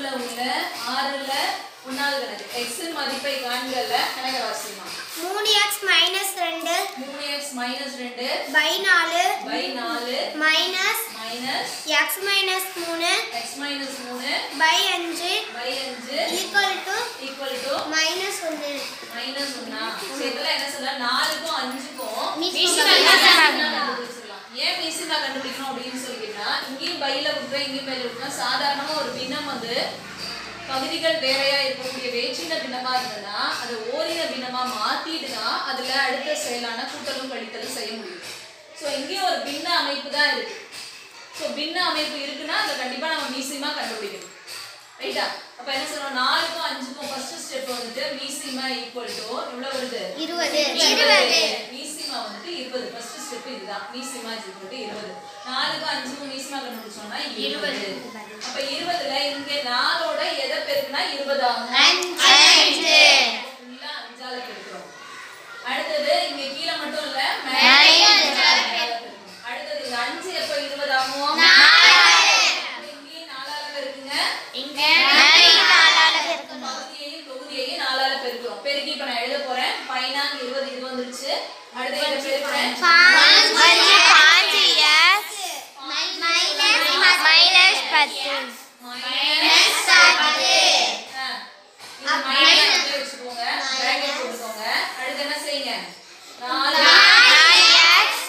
உள்ள ஆறுல ஒன்னாவது கணக்கு எக்ஸ் மதிப்பை காண்கல கணக்க வாசிமா மூணு எக்ஸ் மைனஸ் ரெண்டு மூணு எக்ஸ் மைனஸ் ரெண்டு பை நாலு பை நாலு மைனஸ் மைனஸ் எக்ஸ் மைனஸ் மூணு எக்ஸ் மைனஸ் மூணு பை அஞ்சு பை அஞ்சு equal to equal to minus ஒன்று மைனஸ் ஒன்னா சரி இதெல்லாம் என்ன சொல்லலாம் நாலுக்கும் அஞ்சுக்கும் மீசிமா கண்டுபிடிச்சிடலாம். ஏன் மீசிமா கண்டுபிடிக்கணும் அப்படின்னு சொல்லிக்கிட்டா இங்கேயும் பையில விட்டுறேன் இங்கேயும் பையில விட்டுறேன் சாதாரணமா ஒரு பின்னம் வந்து பகுதிகள் வேறையா இருக்கக்கூடிய வேற்றின பின்னமா இருந்ததுன்னா அதை ஓரின பின்னமா மாத்திட்டு தான் அதுல அடுத்த செயலான கூட்டலும் கழித்தலும் செய்ய முடியும் ஸோ இங்கேயும் ஒரு பின்ன அமைப்பு தான் இருக்கு ஸோ பின்ன அமைப்பு இருக்குன்னா அதை கண்டிப்பா நம்ம மீசிமா கண்டுபிடிக்கணும் ரைட்டா அப்ப என்ன சொல்றோம் நாலுக்கும் அஞ்சுக்கும் ஃபர்ஸ்ட் ஸ்டெப் வந்துட்டு மீசிமா ஈக்குவல் டு எவ்வளவு வருது இருபது இருபது மீசிமா வந்துட்டு இருபது ஃபர்ஸ்ட் ஸ்டெப் இதுதான் மீசிமா இஸ் ஈக்குவல் டு இருபது நாலுக்கும் அஞ்சுக்கும் மீசிமா கண்டுபிடிச்சோம்னா இருபது அப்ப இருபதுல இங்க நாலோட எதை பெருக்குனா இருபது ஆகும் அஞ்சு ஃபுல்லா அஞ்சால பெருக்கிறோம் அடுத்தது இங்க கீழே மட்டும் இல்ல மேலையும் அஞ்சால அஞ்சால பெருக்கிறோம். அடுத்தது இந்த அஞ்சு எப்ப இருபது ஆகும் நாலு. இங்கேயும் நாலால பெருக்குங்க இங்க மேலையும் நாலால பெருக்கணும் பகுதியையும் தொகுதியையும் நாலால பெருக்கிறோம் பெருக்கி இப்ப நான் எழுத போறேன் பைனாங்க இருபது இது வந்துருச்சு அடுத்து இதை பெருக்கிறேன் அஞ்சு பாஞ்சு எக்ஸ் மைனஸ் மைனஸ் பத்து மைனஸ் பத்து. ஆ, இது மைனஸ் அப்படியே வச்சுக்கோங்க bracket போட்டுக்கோங்க அடுத்து என்ன செய்யுங்க நாலு நாலு எக்ஸ்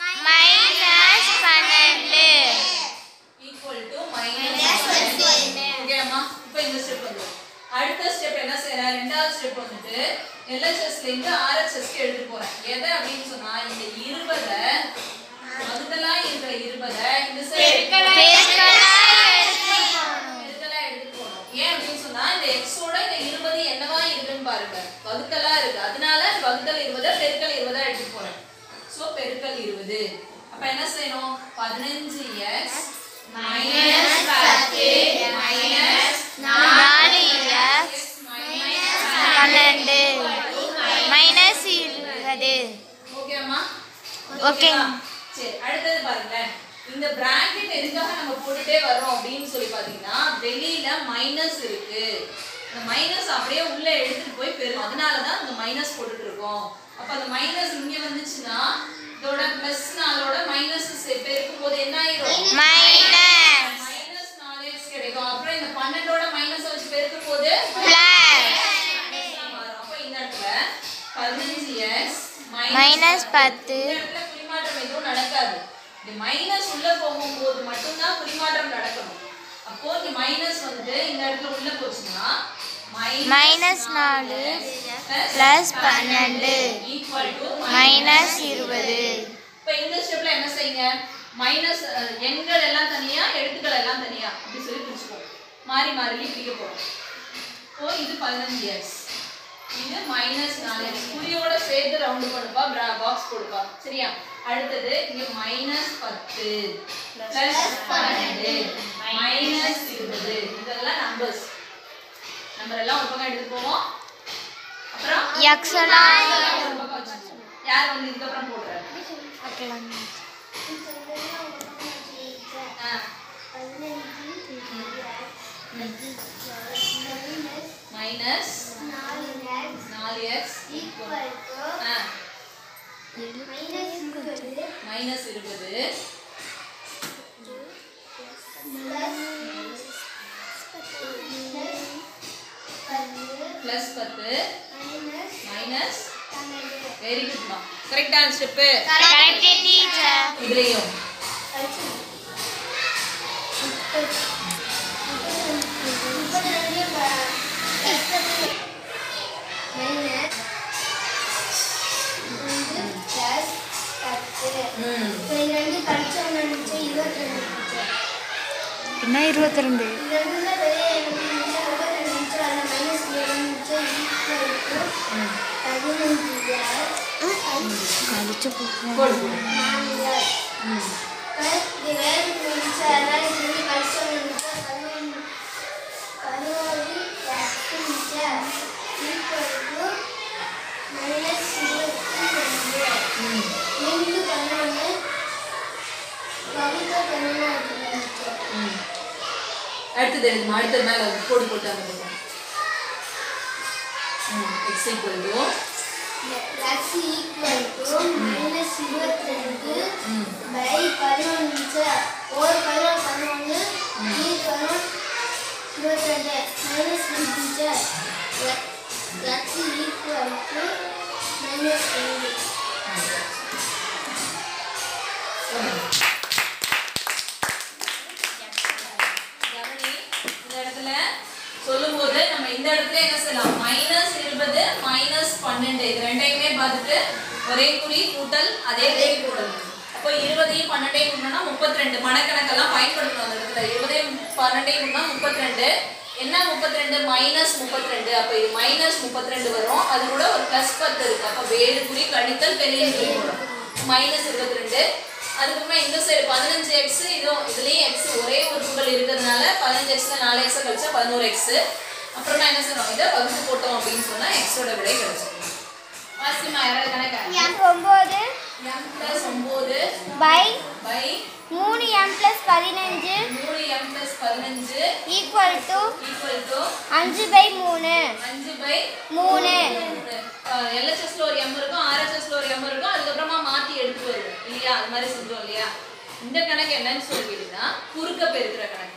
மைனஸ் பன்னெண்டு ஈக்குவல் டு Minus மைனஸ் பத்து. ஓகேம்மா இப்போ இந்த ஸ்டெப் வந்து அடுத்த ஸ்டெப் என்ன செய்யறேன் ரெண்டாவது ஸ்டெப் வந்துட்டு எல்ஹெச்எஸ்ல இருந்து ஆர்ஹெச்எஸ்க்கு எடுத்து போறேன் எதை அப்படின்னு சொன்னா இந்த இருபதை அதுக்கெல்லாம் இருக்கிற இருபதை இந்த சைடு பெருக்கலா எடுத்து பெருக்கலா எடுத்து போகணும் ஏன் அப்படின்னு சொன்னா இந்த எக்ஸோட இந்த இருபது என்னவா இருக்குன்னு பாருங்க வகுத்தலா இருக்கு அதனால வகுத்தல் இருபதை பெருக்கல் இருபதா எடுத்து போறேன் சோ பெருக்கல் இருபது அப்ப என்ன செய்யணும் பதினஞ்சு எக்ஸ் மைனஸ் பத்து மைனஸ் நாலு எக்ஸ் பன்னெண்டு மைனஸ் இருபது ஓகேம்மா ஓகே. சரி அடுத்தது பாருங்க இந்த பிராக்கெட் எதுக்காக நம்ம போட்டுட்டே வர்றோம் அப்படின்னு சொல்லி பாத்தீங்கன்னா வெளியில மைனஸ் இருக்கு இந்த மைனஸ் அப்படியே உள்ள எடுத்துட்டு போய் பெரும் அதனால தான் இந்த மைனஸ் போட்டுட்டு இருக்கோம் அப்ப அந்த மைனஸ் இங்க வந்துச்சுன்னா இதோட பிளஸ் நாலோட மைனஸ் பெருக்கும் போது என்ன ஆயிரும் மைனஸ் மைனஸ் நாலு எக்ஸ் கிடைக்கும் அப்புறம் இந்த பன்னெண்டோட மைனஸ் வச்சு பெருக்கும் போது பிளஸ் மாறும். அப்ப இந்த இடத்துல பதினஞ்சு எக்ஸ் மைனஸ் பத்து இந்த இடத்துல குறிமாற்றம் எதுவும் நடக்காது இந்த மைனஸ் உள்ள போகும்போது மட்டும்தான் குறிமாற்றம் நடக்கணும் அப்போ இந்த மைனஸ் வந்து இந்த இடத்துல உள்ள போச்சுன்னா மைனஸ் நாலு பிளஸ் பன்னெண்டு ஈக்குவல் டு மைனஸ் இருபது இப்போ இந்த ஸ்டெப்ல என்ன செய்யுங்க மைனஸ் எண்கள் எல்லாம் தனியா எழுத்துக்கள் எல்லாம் தனியா அப்படி சொல்லி பிரிச்சுக்கோ மாறி மாறி பிரிக்க போறோம் இப்போ இது பதினஞ்சு எக்ஸ் இது மைனஸ் நாலு எக்ஸ் குறியோட சேர்த்து ரவுண்டு பண்ணுப்பா பாக்ஸ் போடுப்பா சரியா அடுத்தது இங்க மைனஸ் பத்து பிளஸ் பன்னெண்டு மைனஸ் இருபது இதெல்லாம் நம்பர்ஸ் நம்பர் எல்லாம் ஒரு பக்கம் எடுத்து போவோம் அப்புறம் எக்ஸ் எல்லாம் இதெல்லாம் ஒரு பக்கம் வச்சுக்குவோம் யார் வந்து இதுக்கப்புறம் போடுறாரு ஆ மைனஸ் நாலு எக்ஸ் ஆ மைனஸ் இருபது ப்ளஸ் பத்து மைனஸ் வெரி குட்மா கரெக்டான ஸ்டெப்பு கரெக்ட் டீச்சர் இதுலேயும் ம் என்ன இருபத்தி ரெண்டு கழிச்சு போகும் போடு போடு ம் ம் ம் அடுத்தது அடுத்தது எழுதுமா அடுத்தது மேல கோடு போட்டு அங்க போடுவோம் x equal to x equal to minus இருபத்திரெண்டு ம் by பதினொன்று ஒரு பதினொன்று பதினொன்று ஈ பதினொன்று இருபத்திரெண்டு மைனஸ் இருபத்தஞ்சு x equal to minus ரெண்டு கவனி இந்த இடத்துல சொல்லும்போது நம்ம இந்த இடத்துல என்ன செய்யலாம் மைனஸ் இருபது மைனஸ் பன்னெண்டு இது ரெண்டையுமே பார்த்துட்டு ஒரே குறி கூட்டல் அதே குறி கூட்டல் அப்போ இருபதையும் பன்னெண்டையும் கூட்டினா முப்பத்தி ரெண்டு மனக்கணக்கெல்லாம் பயன்படுத்தணும் அந்த இடத்துல இருபதையும் பன்னெண்டையும் கூட்டினா முப்பத்தி ரெண்டு என்ன முப்பத்தி ரெண்டு மைனஸ் முப்பத்தி ரெண்டு அப்போ இது மைனஸ் முப்பத்தி ரெண்டு வரும் அது கூட ஒரு ப்ளஸ் பத்து இருக்கு அப்போ வேறு குறி கழித்தல் பெரிய குறி வரும் மைனஸ் இருபத்தி ரெண்டு அதுக்கப்புறமா இந்த சைடு பதினஞ்சு எக்ஸ் இதுவும் இதுலேயும் எக்ஸ் ஒரே உறுப்புகள் இருக்கிறதுனால பதினஞ்சு எக்ஸ்ல நாலு எக்ஸ் கழிச்சா பதினோரு எக்ஸ் அப்புறமா என்ன செய்யணும் இதை வகுத்து போட்டோம் அப்படின்னு சொன்னா எக்ஸோட விடை கிடைச்சிடும் வாசிமா யாராவது கணக்கு ஒம்பது எம் பிளஸ் ஒம்பது பை பை மூணு எம் ப்ளஸ் பதினஞ்சு மூணு எம் பிளஸ் பதினஞ்சு ஈக்குவல் டு ஈக்குவல் டு அஞ்சு பை மூணு அஞ்சு பை மூணு எல்ஹெச்எஸ்ல ஒரு எம் இருக்கும் ஆர்ஹெச்எஸ்ல ஒரு எம் இருக்கும் அதுக்கப்புறமா மாத்தி எடுத்து வருவோம் இல்லையா அது மாதிரி செஞ்சோம் இல்லையா இந்த கணக்கு என்னன்னு சொல்லிக்கிட்டீங்கன்னா குறுக்க பெருக்கிற கணக்கு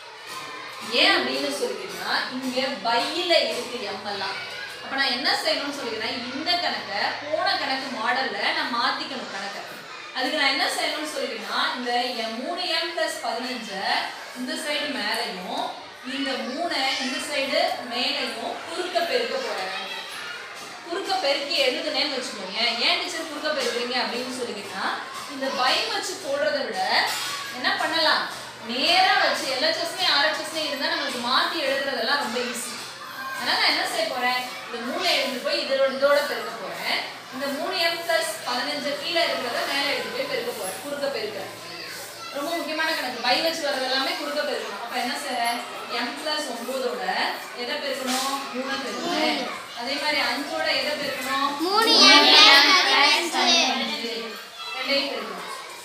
ஏன் அப்படின்னு சொல்லிக்கிட்டீங்கன்னா இங்க பையில இருக்கு எம் எல்லாம் அப்ப நான் என்ன செய்யணும்னு சொல்லிக்கிறேன் இந்த கணக்கை போன கணக்கு மாடல்ல நான் மாத்திக்கணும் கணக்கை அதுக்கு நான் என்ன செய்யணும்னு சொல்லிக்கிறேன்னா இந்த எம் மூணு எம் பிளஸ் பதினஞ்சை இந்த சைடு மேலையும் இந்த மூணை இந்த சைடு மேலையும் குறுக்க பெருக்க போறேன் குறுக்க பெருக்கி எழுதுனேன்னு வச்சுக்கோங்க ஏன் டீச்சர் குறுக்க பெருக்குறீங்க அப்படின்னு சொல்லிக்கிட்டா இந்த பை வச்சு போடுறதை விட என்ன பண்ணலாம் நேரா வச்சு எல்ஹெச்எஸ்னே ஆர்ஹெச்எஸ்னே இருந்தால் நம்மளுக்கு மாற்றி எழுதுறதெல்லாம் ரொம்ப ஈஸி அதனால நான் என்ன செய்ய போறேன் இந்த மூணை எழுதி போய் இதோட இதோட பெருக்க போறேன் இந்த மூணு எம் பிளஸ் பதினஞ்சு கீழே இருக்கிறத மேலே எடுத்து போய் பெருக்க போறேன் குறுக்க பெருக்கிறேன் ரொம்ப முக்கியமான கணக்கு பை வச்சு வர்றது எல்லாமே குறுக்க பெருக்கணும் அப்ப என்ன செய்யறேன் எம் பிளஸ் ஒன்பதோட எதை பெருக்கணும் மூணை பெருக்கணும் அதே மாதிரி அஞ்சோட எதை பெருக்கணும் மூணு மூணு M M plus plus பதினஞ்சு. ரெண்டையும் பெருக்கணும்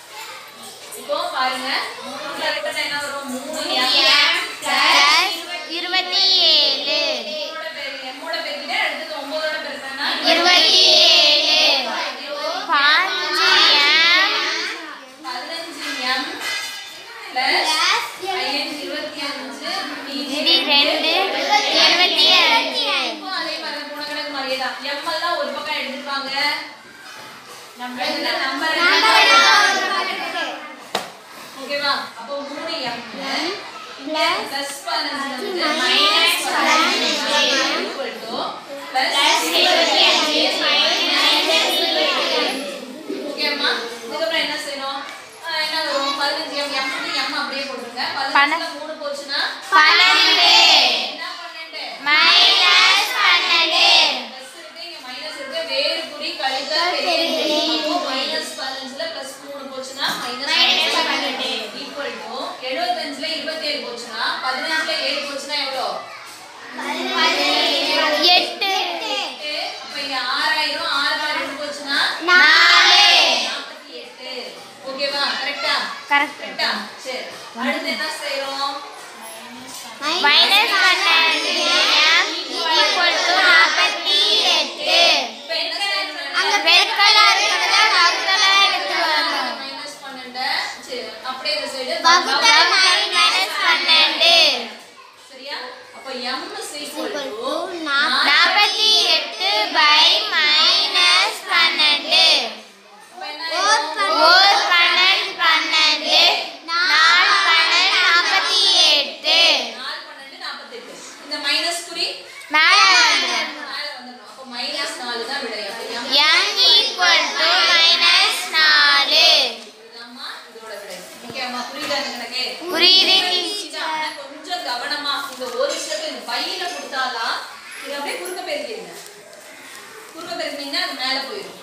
இப்போ பாருங்க மூணு பெருக்கிட்டா என்ன வரும் மூணு M ப்ளஸ் இருபத்தி ஏழு மூணோட பெரு- M ஓட பெருக்கிட்டா அடுத்தது ஒன்பதோட பெருக்கினா இருபத்தி ஏழு பாஞ்சு எம் பதினஞ்சு எம் பிளஸ் ஐயன் இருபத்தி அஞ்சு இது ரெண்டு இருபத்தி அஞ்சு இப்போ அதே மாதிரி போன கணக்கு மாதிரியே தான் எம் எல்லாம் ஒரு பக்கம் எடுத்துப்பாங்க நம்பர் ஓகேவா அப்போ மூணு எம் பிளஸ் பதினஞ்சு வந்து மைனஸ் பதினஞ்சு ஈக்குவல் டு பிளஸ் இருபத்தி அஞ்சு ஓகேம்மா இதுக்கப்புறம் என்ன செய்யணும் ஆஹ் என்ன வரும் பதினஞ்சு எம் எம் எம் அப்படியே போட்டுருங்க பதினஞ்சுல மூணு போச்சுன்னா பன்னெண்டு என்ன பன்னெண்டு மைனஸ் பன்னெண்டு பிளஸ் இருக்கு இங்க மைனஸ் இருக்கு வேறு குறி கழித்தல் பெரிய குறி. அப்போ மைனஸ் பதினஞ்சுல பிளஸ் மூணு போச்சுன்னா மைனஸ் பன்னெண்டு ஈக்குவல் டு எழுபத்தஞ்சுல இருபத்தேழு போச்சுன்னா பதினஞ்சுல ஏழு போச்சுன்னா எவ்வளோ எட்டு எட்டு அப்ப இங்க ஆறாயிரம் ஆறு ஆறு ரெண்டு போச்சுன்னா நாலு நாற்பத்தி எட்டு ஓகேவா கரெக்டா கரெக்ட் கரெக்டா சரி அடுத்து என்ன செய்றோம் மைனஸ் பன்னெண்டு எம் ஈக்குவல் டு நாற்பத்தி எட்டு இப்போ என்ன செய்யணும் அங்க பெருக்கலா இருக்கிறத வகுத்தலா எடுத்து வரணும் மைனஸ் பன்னெண்டு சரி அப்படியே இந்த சைடு வகுத்தல் மைனஸ் பன்னெண்டு சரியா அப்ப m is equal to நாற்பத்தி எட்டு பை மைனஸ் பன்னெண்டு அப்ப என்ன ஆயிடும்? ஓர் பன்னெண்டு பன்னெண்டு நாலு பன்னெண்டு நாற்பத்தி எட்டு நாலு பன்னெண்டு நாற்பத்தெட்டு இந்த மைனஸ் குறி மேலே மேல வந்துடும் அப்ப மைனஸ் நாலு தான் விடை அப்ப m m equal to minus நாலு இதுதாம்மா இதோட விடை ஓகேம்மா புரியுதா இந்த கணக்கு புரியுது புரியுதா? ஆனா கொஞ்சம் கவனமா இந்த ஒரு ஸ்டெப் இந்த பையில கொடுத்தாலாம் இது அப்படியே குறுக்க பெருக்கிடுங்க குறுக்க பெருக்கினீங்கன்னா அது மேல போயிடும்